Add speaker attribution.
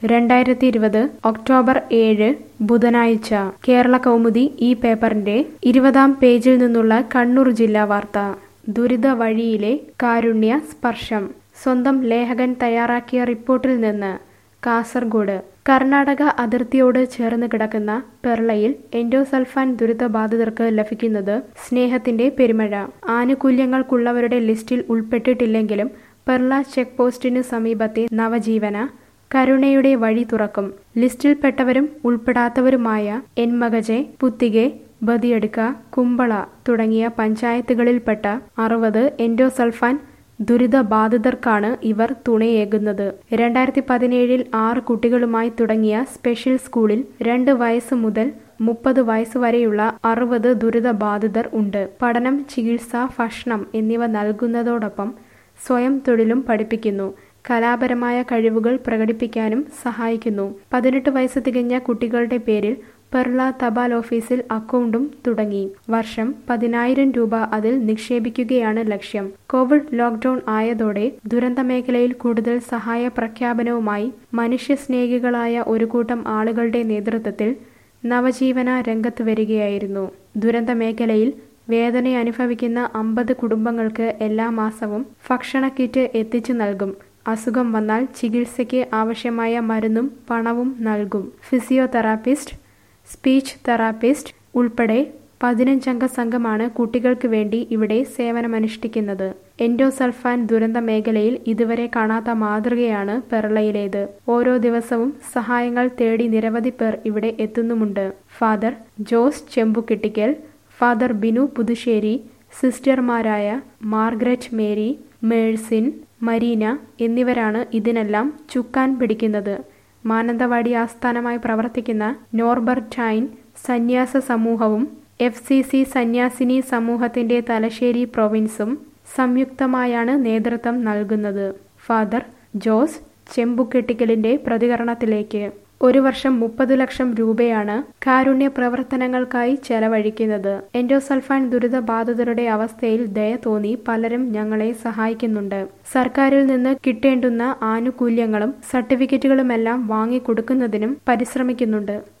Speaker 1: രണ്ടായിരത്തി ഇരുപത് ഒക്ടോബർ ഏഴ് ബുധനാഴ്ച കേരള കൗമുദി ഈ പേപ്പറിന്റെ ഇരുപതാം പേജിൽ നിന്നുള്ള കണ്ണൂർ ജില്ലാ വാർത്ത ദുരിത വഴിയിലെ കാരുണ്യ സ്പർശം സ്വന്തം ലേഖകൻ തയ്യാറാക്കിയ റിപ്പോർട്ടിൽ നിന്ന് കാസർഗോഡ് കർണാടക അതിർത്തിയോട് ചേർന്ന് കിടക്കുന്ന പെർളയിൽ എൻഡോസൾഫാൻ ദുരിതബാധിതർക്ക് ലഭിക്കുന്നത് സ്നേഹത്തിന്റെ പെരുമഴ ആനുകൂല്യങ്ങൾക്കുള്ളവരുടെ ലിസ്റ്റിൽ ഉൾപ്പെട്ടിട്ടില്ലെങ്കിലും പെർള ചെക്ക് പോസ്റ്റിന് സമീപത്തെ നവജീവന കരുണയുടെ വഴി തുറക്കും ലിസ്റ്റിൽപ്പെട്ടവരും ഉൾപ്പെടാത്തവരുമായ എൻമകജെ പുത്തികെ ബദിയടുക്ക കുമ്പള തുടങ്ങിയ പഞ്ചായത്തുകളിൽപ്പെട്ട അറുപത് എൻഡോസൾഫാൻ ദുരിതബാധിതർക്കാണ് ഇവർ തുണയേകുന്നത് രണ്ടായിരത്തി പതിനേഴിൽ ആറ് കുട്ടികളുമായി തുടങ്ങിയ സ്പെഷ്യൽ സ്കൂളിൽ രണ്ട് വയസ്സ് മുതൽ മുപ്പത് വയസ്സ് വരെയുള്ള അറുപത് ദുരിതബാധിതർ ഉണ്ട് പഠനം ചികിത്സ ഭക്ഷണം എന്നിവ നൽകുന്നതോടൊപ്പം സ്വയം തൊഴിലും പഠിപ്പിക്കുന്നു കലാപരമായ കഴിവുകൾ പ്രകടിപ്പിക്കാനും സഹായിക്കുന്നു പതിനെട്ട് വയസ്സ് തികഞ്ഞ കുട്ടികളുടെ പേരിൽ പെർള തപാൽ ഓഫീസിൽ അക്കൗണ്ടും തുടങ്ങി വർഷം പതിനായിരം രൂപ അതിൽ നിക്ഷേപിക്കുകയാണ് ലക്ഷ്യം കോവിഡ് ലോക്ക്ഡൌൺ ആയതോടെ ദുരന്ത മേഖലയിൽ കൂടുതൽ സഹായ പ്രഖ്യാപനവുമായി മനുഷ്യസ്നേഹികളായ ഒരു കൂട്ടം ആളുകളുടെ നേതൃത്വത്തിൽ നവജീവന രംഗത്ത് വരികയായിരുന്നു ദുരന്ത മേഖലയിൽ വേദന അനുഭവിക്കുന്ന അമ്പത് കുടുംബങ്ങൾക്ക് എല്ലാ മാസവും ഭക്ഷണ കിറ്റ് എത്തിച്ചു നൽകും അസുഖം വന്നാൽ ചികിത്സയ്ക്ക് ആവശ്യമായ മരുന്നും പണവും നൽകും ഫിസിയോതെറാപ്പിസ്റ്റ് സ്പീച്ച് തെറാപ്പിസ്റ്റ് ഉൾപ്പെടെ പതിനഞ്ചംഗ സംഘമാണ് കുട്ടികൾക്ക് വേണ്ടി ഇവിടെ സേവനമനുഷ്ഠിക്കുന്നത് എൻഡോസൾഫാൻ ദുരന്ത മേഖലയിൽ ഇതുവരെ കാണാത്ത മാതൃകയാണ് പെർളയിലേത് ഓരോ ദിവസവും സഹായങ്ങൾ തേടി നിരവധി പേർ ഇവിടെ എത്തുന്നുമുണ്ട് ഫാദർ ജോസ് ചെമ്പുകിട്ടിക്കൽ ഫാദർ ബിനു പുതുശ്ശേരി സിസ്റ്റർമാരായ മാർഗ്രറ്റ് മേരി മേഴ്സിൻ മരീന എന്നിവരാണ് ഇതിനെല്ലാം ചുക്കാൻ പിടിക്കുന്നത് മാനന്തവാടി ആസ്ഥാനമായി പ്രവർത്തിക്കുന്ന നോർബർട്ടൈൻ സന്യാസ സമൂഹവും എഫ് സി സി സന്യാസിനി സമൂഹത്തിന്റെ തലശ്ശേരി പ്രൊവിൻസും സംയുക്തമായാണ് നേതൃത്വം നൽകുന്നത് ഫാദർ ജോസ് ചെമ്പുകെട്ടിക്കലിന്റെ പ്രതികരണത്തിലേക്ക് ഒരു വർഷം മുപ്പത് ലക്ഷം രൂപയാണ് കാരുണ്യ പ്രവർത്തനങ്ങൾക്കായി ചെലവഴിക്കുന്നത് എൻഡോസൾഫാൻ ദുരിതബാധിതരുടെ അവസ്ഥയിൽ ദയ തോന്നി പലരും ഞങ്ങളെ സഹായിക്കുന്നുണ്ട് സർക്കാരിൽ നിന്ന് കിട്ടേണ്ടുന്ന ആനുകൂല്യങ്ങളും സർട്ടിഫിക്കറ്റുകളുമെല്ലാം വാങ്ങിക്കൊടുക്കുന്നതിനും പരിശ്രമിക്കുന്നുണ്ട്